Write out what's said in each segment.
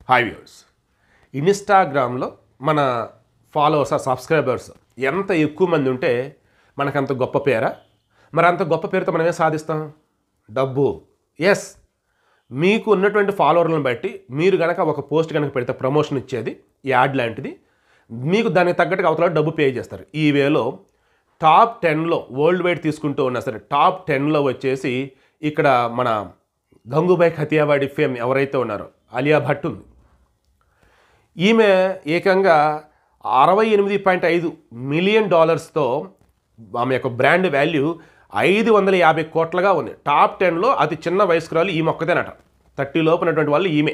hi viewers ఇన్స్టాగ్రామ్లో మన followers ఆ సబ్స్క్రైబర్స్ ఎంత ఎక్కువ మంది ఉంటే మనకంత గొప్ప పేరా మరి అంత గొప్ప పేరుతో మనం ఏం సాధిస్తాం డబ్బు ఎస్ మీకు ఉన్నటువంటి ఫాలోవర్లను బట్టి మీరు కనుక ఒక పోస్ట్ కనుక పెడితే ప్రమోషన్ ఇచ్చేది యాడ్ లాంటిది మీకు దానికి తగ్గట్టుగా అవతల డబ్బు పే చేస్తారు ఈ వేలో టాప్ టెన్లో వరల్డ్ వైడ్ తీసుకుంటూ ఉన్నా సరే టాప్ టెన్లో వచ్చేసి ఇక్కడ మన గంగూబాయ్ ఖతియావాడి ఫేమ్ ఎవరైతే ఉన్నారో అలియా భట్ ఉంది ఈమె ఏకంగా అరవై ఎనిమిది పాయింట్ ఐదు మిలియన్ డాలర్స్తో ఆమె యొక్క బ్రాండ్ వాల్యూ ఐదు వందల యాభై కోట్లుగా ఉంది టాప్ టెన్లో అతి చిన్న వయస్కురాలు ఈ మొక్కదేనట థర్టీ లోపు ఉన్నటువంటి వాళ్ళు ఈమె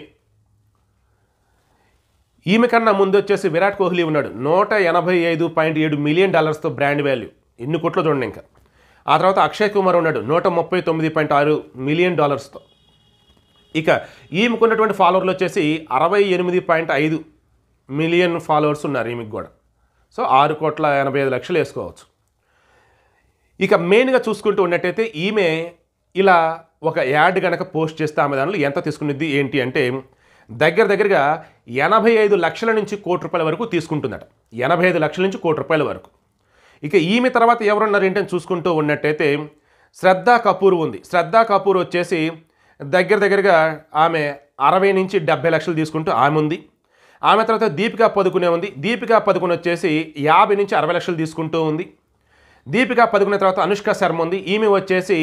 ఈమె కన్నా ముందు వచ్చేసి విరాట్ కోహ్లీ ఉన్నాడు నూట ఎనభై ఐదు పాయింట్ ఏడు మిలియన్ డాలర్స్తో బ్రాండ్ వాల్యూ ఎన్ని కోట్లు చూడండి ఇంకా ఆ తర్వాత అక్షయ్ కుమార్ ఉన్నాడు నూట ముప్పై తొమ్మిది పాయింట్ ఆరు మిలియన్ డాలర్స్తో ఇక ఈమెకున్నటువంటి ఫాలోవర్లు వచ్చేసి అరవై ఎనిమిది పాయింట్ ఐదు మిలియన్ ఫాలోవర్స్ ఉన్నారు ఈమెకు కూడా సో ఆరు కోట్ల ఎనభై ఐదు లక్షలు వేసుకోవచ్చు ఇక మెయిన్గా చూసుకుంటూ ఉన్నట్టయితే ఈమె ఇలా ఒక యాడ్ కనుక పోస్ట్ చేస్తే ఆమె దానిలో ఎంత తీసుకునేది ఏంటి అంటే దగ్గర దగ్గరగా ఎనభై ఐదు లక్షల నుంచి కోటి రూపాయల వరకు తీసుకుంటుందట ఎనభై ఐదు లక్షల నుంచి కోటి రూపాయల వరకు ఇక ఈమె తర్వాత ఎవరున్నారు ఏంటని చూసుకుంటూ ఉన్నట్టయితే శ్రద్ధా కపూర్ ఉంది శ్రద్ధా కపూర్ వచ్చేసి దగ్గర దగ్గరగా ఆమె అరవై నుంచి డెబ్బై లక్షలు తీసుకుంటూ ఆమె ఉంది ఆమె తర్వాత దీపికా పదుకునే ఉంది దీపికా పదుకుని వచ్చేసి యాభై నుంచి అరవై లక్షలు తీసుకుంటూ ఉంది దీపికా పదుకునే తర్వాత అనుష్క శర్మ ఉంది ఈమె వచ్చేసి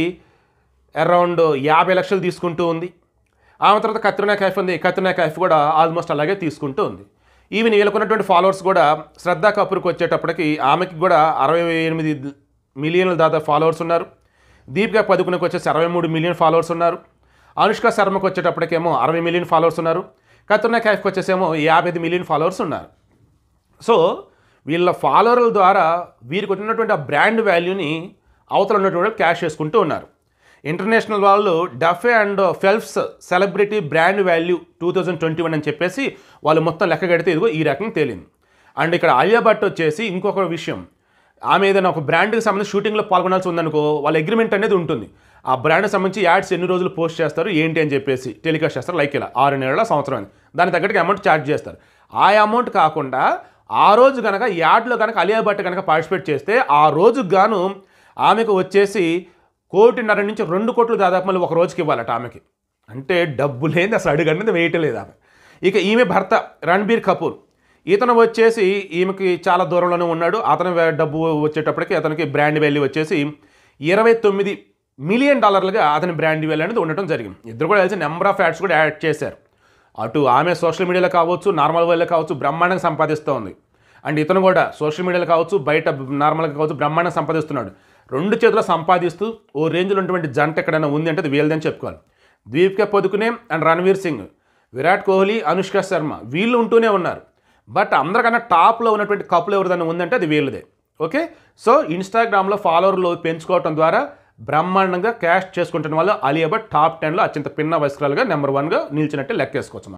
అరౌండ్ యాభై లక్షలు తీసుకుంటూ ఉంది ఆమె తర్వాత కత్రినా కైఫ్ ఉంది కత్రినా కైఫ్ కూడా ఆల్మోస్ట్ అలాగే తీసుకుంటూ ఉంది ఈవెన్ వీళ్ళకున్నటువంటి ఫాలోవర్స్ కూడా శ్రద్ధా కపూర్కి వచ్చేటప్పటికి ఆమెకి కూడా అరవై ఎనిమిది మిలియన్ల దాదాపు ఫాలోవర్స్ ఉన్నారు దీపికా పదుకునకి వచ్చేసి అరవై మూడు మిలియన్ ఫాలోవర్స్ ఉన్నారు అనుష్క శర్మకు వచ్చేటప్పటికేమో అరవై మిలియన్ ఫాలోవర్స్ ఉన్నారు కత్రినా కైఫ్కి వచ్చేసేమో యాభై ఐదు మిలియన్ ఫాలోవర్స్ ఉన్నారు సో వీళ్ళ ఫాలోవర్ల ద్వారా వీరికి ఉన్నటువంటి ఆ బ్రాండ్ వాల్యూని అవతల ఉన్నటువంటి క్యాష్ చేసుకుంటూ ఉన్నారు ఇంటర్నేషనల్ వాళ్ళు Duff and Phelps celebrity brand value two thousand twenty one అని చెప్పేసి వాళ్ళు మొత్తం లెక్క కడితే ఇదిగో ఈ రకంగా తేలింది అండ్ ఇక్కడ ఆలియా భట్ వచ్చేసి ఇంకొక విషయం ఆమె ఏదైనా ఒక బ్రాండ్కి సంబంధించి షూటింగ్లో పాల్గొనాల్సి ఉందనుకో వాళ్ళ అగ్రిమెంట్ అనేది ఉంటుంది ఆ బ్రాండ్కి సంబంధించి యాడ్స్ ఎన్ని రోజులు పోస్ట్ చేస్తారు ఏంటి అని చెప్పేసి టెలికాస్ట్ చేస్తారు లైక్ ఇలా ఆరు నెలల సంవత్సరం అని దానికి తగ్గట్టుగా అమౌంట్ ఛార్జ్ చేస్తారు ఆ అమౌంట్ కాకుండా ఆ రోజు కనుక యాడ్లో కనుక అలియా భట్ కనుక పార్టిసిపేట్ చేస్తే ఆ రోజుకు గాను ఆమెకు వచ్చేసి కోటిన్నర నుంచి రెండు కోట్లు దాదాపు మళ్ళీ ఒక రోజుకి ఇవ్వాలట ఆమెకి అంటే డబ్బు లేని అసలు అడుగనేది వేయటలేదు ఆమె ఇక ఈమె భర్త రణబీర్ కపూర్ ఇతను వచ్చేసి ఈమెకి చాలా దూరంలోనే ఉన్నాడు అతని వే- డబ్బు వచ్చేటప్పటికి అతనికి బ్రాండ్ వాల్యూ వచ్చేసి ఇరవై తొమ్మిది మిలియన్ డాలర్లుగా అతని బ్రాండ్ వాల్యూ అనేది ఉండటం జరిగింది ఇద్దరు కూడా కలిసి నెంబర్ ఆఫ్ యాడ్స్ కూడా యాడ్ చేశారు అటు ఆమె సోషల్ మీడియాలో కావచ్చు నార్మల్ వేలో కావచ్చు బ్రహ్మాండంగా సంపాదిస్తూ ఉంది అండ్ ఇతను కూడా సోషల్ మీడియాలో కావచ్చు బయట నార్మల్గా కావచ్చు బ్రహ్మాండంగా సంపాదిస్తున్నాడు రెండు చేతులు సంపాదిస్తూ ఓ రేంజ్లో ఉన్నటువంటి జంట ఎక్కడైనా ఉంది అంటే అది వీళ్ళదని చెప్పుకోవాలి దీపికా పదుకునే అండ్ రణవీర్ సింగ్ విరాట్ కోహ్లీ అనుష్క శర్మ వీళ్ళు ఉంటూనే ఉన్నారు బట్ అందరికన్నా టాప్లో ఉన్నటువంటి కప్పులు ఎవరిదైనా ఉందంటే అది వీళ్ళదే ఓకే సో ఇన్స్టాగ్రామ్లో ఫాలోవర్లు పెంచుకోవటం ద్వారా బ్రహ్మాండంగా క్యాష్ చేసుకుంటున్న వాళ్ళు అలియా భట్ టాప్ టెన్లో అత్యంత పిన్న వయస్కురాలుగా నెంబర్ వన్గా నిలిచినట్టే లెక్కేసుకోవచ్చు మనం